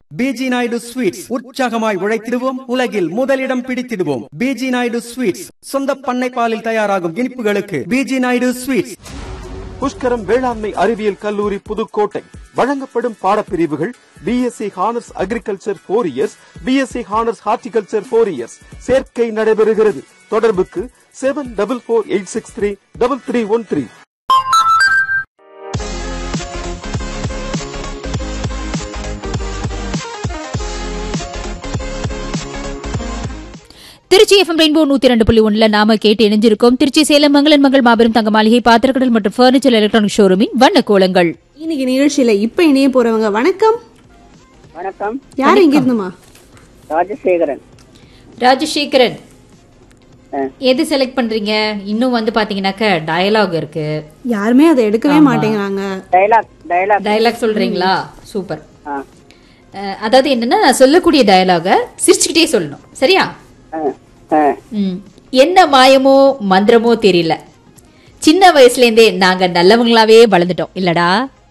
PG Naidu sweets உற்சாகமாய் உழைத்திடுவோம் உலகில் முதலிடம் பிடித்திடுவோம் பிஜி நாயுடு ஸ்வீட்ஸ் சொந்த பண்ணை பாலில் தயாராகும் இனிப்புகளுக்கு பிஜி நாயுடு ஸ்வீட்ஸ் புஷ்கரம் வேளாண்மை அறிவியல் கல்லூரி புதுக்கோட்டை வழங்கப்படும் பாடப்பிரிவுகள் BSc honours agriculture four years BSc honours horticulture four years சேர்க்கை நடைபெறுகிறது தொடர்புக்கு seven double four eight six three double three one three Trichy FM rainbow நூத்தி ரெண்டு புள்ளி ஒண்ணுல நாம கேட்டு இணைஞ்சிருக்கோம் திருச்சி சேலம் மங்களன் மங்கள் மாபெரும் தங்க மாளிகை பாத்திரக்கடல் மற்றும் பர்னிச்சர் எலக்ட்ரானிக் ஷோரூமின் வண்ண கோலங்கள் இன்னைக்கு நிகழ்ச்சியில இப்ப இணைய போறவங்க வணக்கம் வணக்கம் யார் இங்க இருந்துமா ராஜசேகரன் ராஜசேகரன் ஆ. எது செலக்ட் பண்றீங்க இன்னும் வந்து பாத்தீங்கன்னாக்க டயலாக் இருக்கு யாருமே அதை எடுக்கவே மாட்டேங்கிறாங்க டயலாக் டயலாக் டயலாக் சொல்றீங்களா சூப்பர் ஆ அஹ், அதாவது என்னன்னா நான் சொல்லக்கூடிய டயலாக சிரிச்சுக்கிட்டே சொல்லணும் சரியா ஆ, ஆ. ம். என்ன மாயமோ மந்திரமோ தெரியல சின்ன வயசுல இருந்தே நாங்க நல்லவங்களாவே வளர்ந்துட்டோம் இல்லடா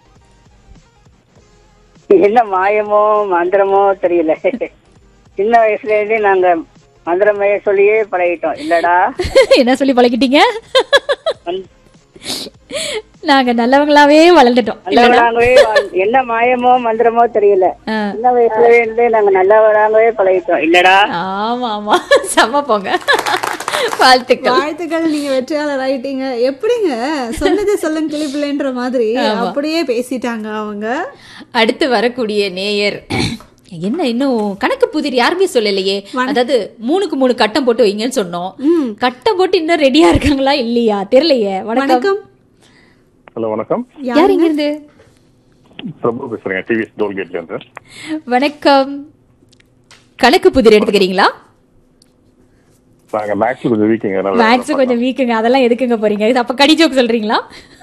என்ன மாயமோ மந்திரமோ தெரியல சின்ன வயசுல இருந்தே நாங்க மந்திரமைய சொல்லியே பழகிட்டோம் இல்லடா என்ன சொல்லி பழகிட்டீங்க மந்- நாங்க நல்லவங்களாவே வளர்ந்துட்டோம் இல்லடா நல்லவராகவே வாழ்- என்ன மாயமோ மந்திரமோ தெரியல ஆ. சின்ன வயசுல இருந்தே நாங்க நல்லவராகவே பழகிட்டோம் இல்லடா ஆமா ஆமா செம்ம போங்க வாழ்த்துக்கள் வாழ்த்துக்கள் நீங்க வெற்றியாளர் ஆயிட்டீங்க எப்படிங்க சொன்னதே சொல்லுங்க கிளிப்பிள்ளைன்ற மாதிரி அப்படியே பேசிட்டாங்க அவங்க அடுத்து வரக்கூடிய நேயர் என்ன இன்னும் கணக்கு புதிர் யாருமே சொல்லலையே அதாவது மூணுக்கு மூணு கட்டம் போட்டு வைங்கன்னு சொன்னோம் கட்டம் போட்டு இன்னும் ரெடியா இருக்காங்களா இல்லையா தெரியலையே வணக்கம் வணக்கம் ஹலோ வணக்கம் யார் இங்க இருந்து பிரபு பேசுறேங்க டிவிஎஸ் டோல்கேட்ல இருந்து வணக்கம் கணக்கு புதிர் எடுத்துக்கிறீங்களா நாங்க மேக்ஸ் கொஞ்சம் வீக்கிங் மேக்ஸ் கொஞ்சம் வீக்குங்க அதெல்லாம் எதுக்குங்க போறீங்க இது அப்ப கடி ஜோக் சொல்றீங்களா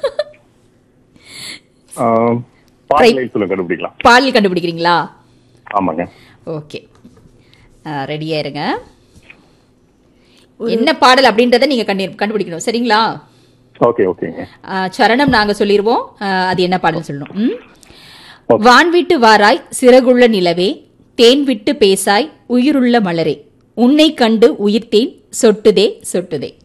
பாடலை சொல்ல கண்டுபிடிக்கலாம் பாடல் கண்டுபிடிக்கிறீங்களா ஆமாங்க ஓகே ரெடியா இருங்க என்ன பாடல் அப்படின்றத நீங்க கண்டு கண்டுபிடிக்கணும் சரிங்களா ஓகே ஓகேங்க ஆ, சரணம் நாங்க சொல்லிருவோம் ஆ, அது என்ன பாடல் சொல்லணும் ம்? வான் விட்டு வாராய் சிறகுள்ள நிலவே தேன் விட்டு பேசாய் உயிருள்ள மலரே உன்னை கண்டு உயிர்த்தேன் சொட்டுதே சொட்டுதே